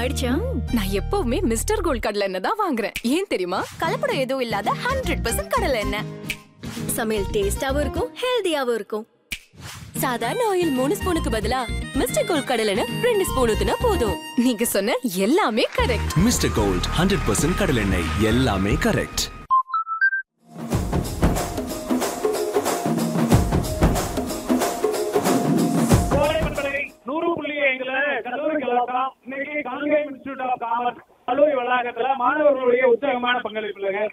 ஆயிடுச்சா நான் எப்பவுமே மிஸ்டர் கோல்ட் கடலை எண்ணெய் தான் வாங்குறேன் ஏன் தெரியுமா கலப்படம் எதுவும் இல்லாத ஹண்ட்ரட் பர்சன்ட் கடலை எண்ணெய் சமையல் டேஸ்டாவும் இருக்கும் ஹெல்தியாவும் இருக்கும் சாதாரண ஆயில் மூணு ஸ்பூனுக்கு பதிலா மிஸ்டர் கோல்ட் கடலை எண்ணெய் ரெண்டு ஸ்பூன் ஊத்துனா போதும் நீங்க சொன்ன எல்லாமே correct mister Gold hundred percent கடலெண்ணெய் எல்லாமே கரெக்ட் கோடை பண்பலை நூறு புள்ளி ஐந்துல கல்லூரி கலாச்சாரம் இன்னைக்கு காங்கேயம் இன்ஸ்டிடியூட் ஆஃப் காமர்ஸ் கல்லூரி வளாகத்துல மாணவர்களுடைய உற்சாகமான பங்களிப்புலங்க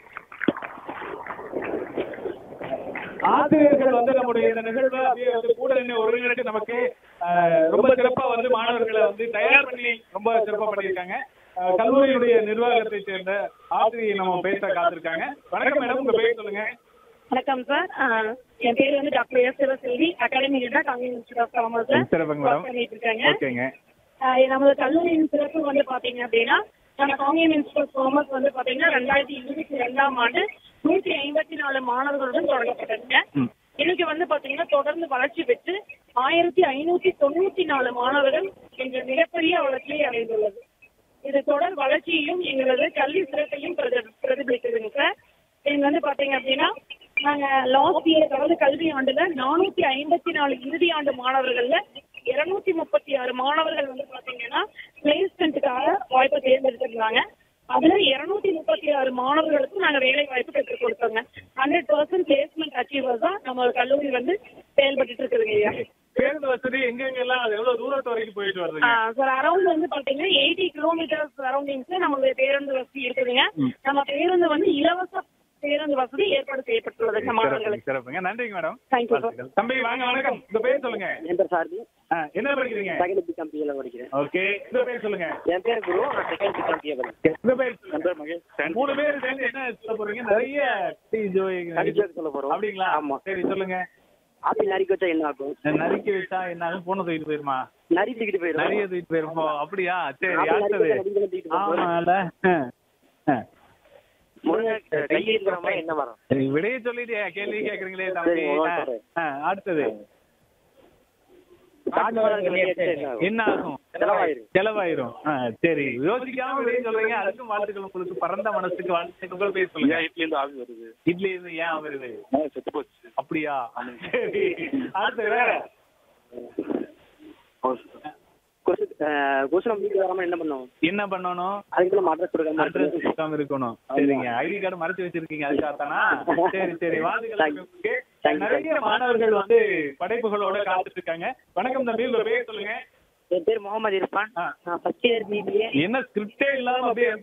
ஆசிரியர்கள் வந்து நம்முடைய இந்த நிகழ்வை அப்படியே வந்து கூட நின்று ஒருங்கிணைச்சு நமக்கு அஹ், ரொம்ப சிறப்பா வந்து மாணவர்களை வந்து தயார் பண்ணி ரொம்ப சிறப்பா பண்ணியிருக்காங்க அஹ், கல்லூரியுடைய நிர்வாகத்தை சேர்ந்த ஆசிரியை நம்ம பேச காத்திருக்காங்க வணக்கம் மேடம் உங்க பேர் சொல்லுங்க வணக்கம் சார் ஆஹ் என் பேர் வந்து டாக்டர் எஸ் சிவசெல்வி அகாடமி தான் காங்கிரஸ் இன்ஸ்டியூட் ஆஃப் காமர்ஸ்ல சிறப்புங்க மேடம் பண்ணிட்டு இருக்காங்க ஓகேங்க ஆஹ் நமது கல்லூரியின் சிறப்பு வந்து பாத்தீங்க அப்படின்னா நம்ம காங்கியம் இன்ஸ்டியூட் ஆஃப் காமர்ஸ் வந்து பாத்தீங்கன்னா ரெண்டாயிரத்தி இருபத்தி ரெண்டாம் ஆண்டு நூற்றி ஐம்பத்தி நாலு மாணவர்களுடன் தொடங்கப்பட்டதுங்க ம். இன்னைக்கு வந்து பாத்தீங்கன்னா தொடர்ந்து வளர்ச்சி பெற்று ஆயிரத்தி ஐநூத்தி தொண்ணூத்தி நாலு மாணவர்கள் என்ற மிகப்பெரிய வளர்ச்சியை அடைந்துள்ளது இது தொடர் வளர்ச்சியையும் எங்களது கல்வி சிறப்பையும் பிரதி- பிரதிபலிக்குதுங்க சார் இங்க வந்து பாத்தீங்க அப்படின்னா நாங்க லாஸ்ட் இயர் அதாவது கல்வி ஆண்டுல நானூத்தி ஐம்பத்தி நாலு இறுதி ஆண்டு மாணவர்கள்ல இருநூத்தி முப்பத்தி ஆறு மாணவர்கள் வந்து பாத்தீங்கன்னா பிளேஸ்மெண்ட்டுக்காக வாய்ப்பை தேர்ந்தெடுத்திருந்தாங்க அதுல இருநூத்தி முப்பத்தி ஆறு மாணவர்களுக்கு நாங்க வேலை வாய்ப்பு பெற்றுக் கொடுத்தோங்க ஹண்ட்ரட் பர்சன்ட் பிளேஸ்மெண்ட் அச்சீவர்ஸ் தான் நம்ம கல்லூரி வந்து செயல்பட்டு இருக்குதுங்க ஐயா பேருந்து வசதி எங்கெங்க எல்லாம் அது எவ்வளவு தூரத்து வரைக்கும் போயிட்டு வருதுங்க சார் அரௌண்ட் வந்து பாத்தீங்கன்னா எயிட்டி கிலோமீட்டர்ஸ் சரௌண்டிங்ஸ்ல நம்மளுடைய பேருந்து வசதி இருக்குதுங்க நம்ம பேருந்து வந்து இலவச பேருந்து வசதி ஏற்பாடு செய்யப்பட்டுள்ளது சிறப்புங்க, மாணவர்களுக்கு சிறப்புங்க நன்றிங்க மேடம் Thank you, sir. வாழ்த்துக்கள். தம்பி வாங்க வணக்கம் உங்க பேர் சொல்லுங்க என் பேர் சாரதி ஆ, என்ன படிக்கிறீங்க செகண்ட் பிகாம் பிஏல படிக்கிறேன் ஓகே உங்க பேர் சொல்லுங்க என் பேர் குரு நான் செகண்ட் பிகாம் பிஏ படிக்கிறேன் உங்க பேர் என் பேர் மகேஷ் மூணு பேர் சேர்ந்து என்ன சொல்ல போறீங்க நிறைய டீ ஜோய் கடிச்சது சொல்ல போறோம் அப்படிங்களா ஆமா சரி சொல்லுங்க ஆப்பிள் நரிக்கு வச்சா என்ன ஆகும் நறுக்கி வச்சா என்ன ஆகும் போன தூக்கிட்டு போயிருமா நரி தூக்கிட்டு போயிடும் நிறைய தூக்கிட்டு போயிருப்போம் அப்படியா சரி ஆப்பிள் அடுத்தது நரிக்கு வச்சா நரிக்கு தூக்கிட்டு போகும். ஆமால ஆ. ஆ. முருங்கை கை இருக்கிற மாதிரி என்ன மரம் சரி, விடையே சொல்லிட்டே கேள்வி கேக்குறீங்களே தம்பி சரி, ஒரு ஆ, சொல்றேன். ஆ, அடுத்தது காட்டு மரம் வெளியே வச்சா என்ன ஆகும் என்ன ஆகும் செலவாயிரும். செலவாயிரும் ஆ, சரி யோசிக்காம விடையே சொல்றீங்க அதுக்கும் வாழ்த்துக்கள் உங்களுக்கு பறந்த மனசுக்கு வாழ்த்துக்கள் பேர் சொல்லுங்க இட்லி இருந்து ஆவி வருது இட்லி இருந்து ஏன் வருது செத்து போச்சு அப்படியா சரி அடுத்து வேற கொசு அஹ், கொசு நம்ம வீட்டுக்கு வராம என்ன பண்ணுவோம் என்ன பண்ணணும் அதுக்கு நம்ம அட்ரஸ் கொடுக்காம அட்ரஸ் இருக்கணும். கொடுக்காம இருக்கணும் சரிங்க ஐடி கார்டு மறைச்சு வச்சிருக்கீங்க அதுக்காகத்தானா சரி சரி வாழ்த்துக்கள் Thank you. உங்களுக்கு. Thank you. நிறைய மாணவர்கள் வந்து படைப்புகளோட காத்துட்டு இருக்காங்க வணக்கம் தம்பி உங்க பேர் சொல்லுங்க என் பேர் முகமது இர்ஃபான் ஆ. நான் ஃபர்ஸ்ட் இயர் பிபிஏ என்ன ஸ்கிரிப்டே இல்லாம அப்படியே